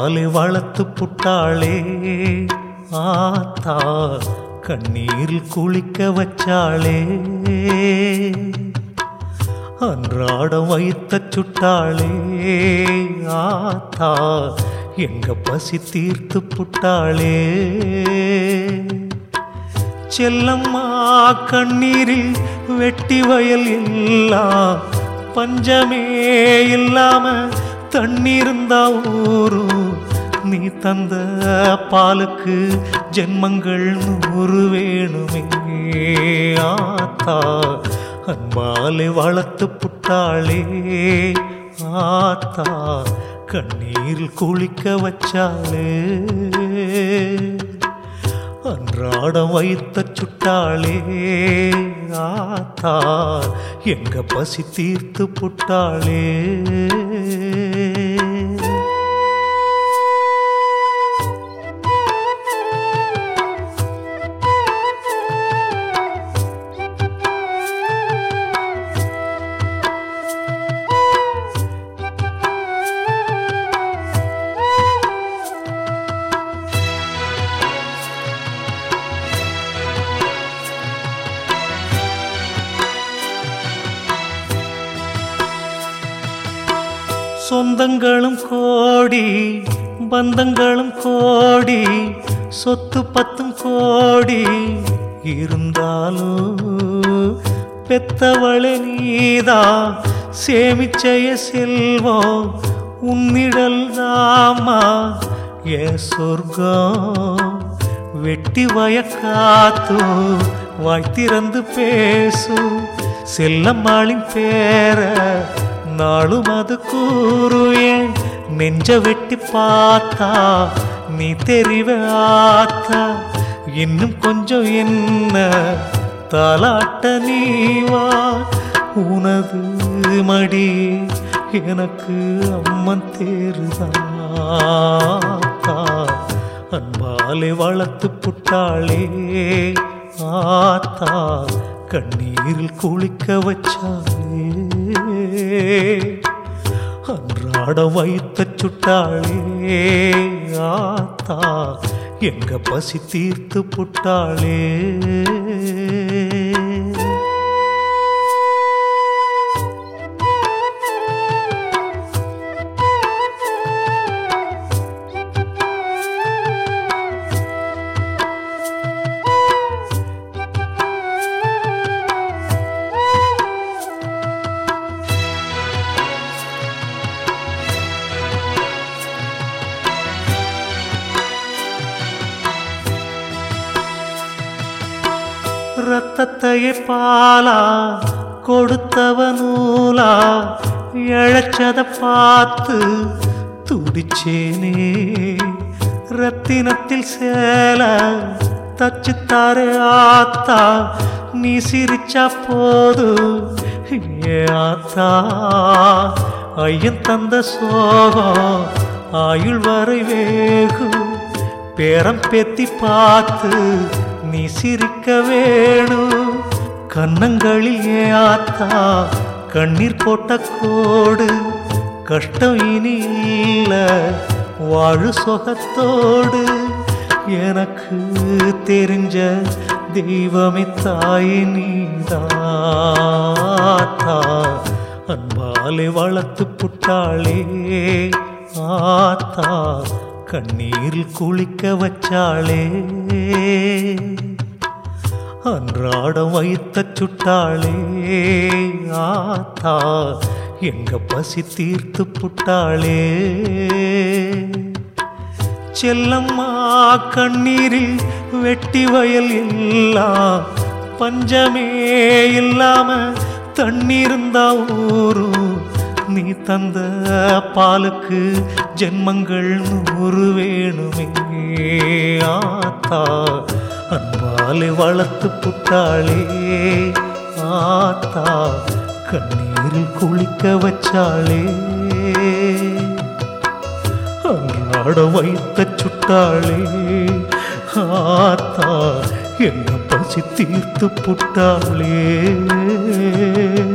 அன்பாலே வளர்த்து புட்டாளே ஆத்தா கண்ணீரில் குளிக்க வச்சாளே அன்றாடம் வைத்த சுட்டாளே ஆத்தா எங்க பசி தீர்த்து புட்டாளே செல்லம்மா கண்ணீரில் வெட்டி வயல் எல்லாம் பஞ்சமே இல்லாம தண்ணீருந்தா ஊரும் நீ தந்த பாலுக்கு ஜென்மங்கள் நூறு வேணுமே ஆத்தா அன்பாலே வளர்த்து புட்டாளே ஆத்தா கண்ணீரில் குளிக்க வச்சாளே அன்றாடம் வைத்த சுட்டாளே ஆத்தா எங்க பசி தீர்த்து புட்டாளே சொந்தங்களும் கோடி பந்தங்களும் கோடி சொத்து பத்தும் கோடி இருந்தாலும் பெத்தவளே நீதா சேமிச்சய செல்வம் உன்னிடல் தாமா ஏ சொர்க்கம் வெட்டி வயக்காத்து வாய் திறந்து பேசு செல்லம்மாளின் பேர நாளும் அது கூறுவேன் நெஞ்ச வெட்டி பார்த்தா நீ தெரிவ ஆத்தா இன்னும் கொஞ்சம் என்ன தாலாட்ட நீவா உனது மடி எனக்கு அம்மன் தேருதாத்தா அன்பாலே வளர்த்து புட்டாளே ஆத்தா கண்ணீரில் குளிக்க வச்சாலே அன்றாடம் வைத்த சுட்டாளே ஆத்தா எங்க பசி தீர்த்து புட்டாளே ரத்தத்தையே பாலா கொடுத்தவ நூலா இழைச்சத பார்த்து துடிச்சேனே ரத்தினத்தில் சேல தச்சுத்தாரே ஆத்தா நீ சிரிச்சா போது ஏ ஆத்தா ஐயன் தந்த சோகம் ஆயுள் வரை வேகும் பேரம் பேத்தி பார்த்து நீ சிரிக்க வேணும் கன்னங்களில் ஏ ஆத்தா கண்ணீர் போட்ட கோடு கஷ்டம் இனி இல்ல வாழு சொகத்தோடு எனக்கு தெரிஞ்ச தெய்வமே தாய் நீதாத்தா அன்பாலே வளர்த்து புட்டாளே ஆத்தா கண்ணீரில் குளிக்க வச்சாளே அன்றாடம் வைத்த சுட்டாளே ஆத்தா எங்க பசி தீர்த்து புட்டாளே செல்லம்மா கண்ணீரில் வெட்டி வயல் எல்லாம் பஞ்சமே இல்லாம தண்ணீருந்தா ஊரும் நீ தந்த பாலுக்கு ஜென்மங்கள் நூறு வேணுமே ஆத்தா அன்பாலே வளர்த்து புட்டாளே ஆத்தா கண்ணீரில் குளிக்க வச்சாளே அன்றாட வைத்த சுட்டாளே ஆத்தா என்ன பசி தீர்த்து புட்டாளே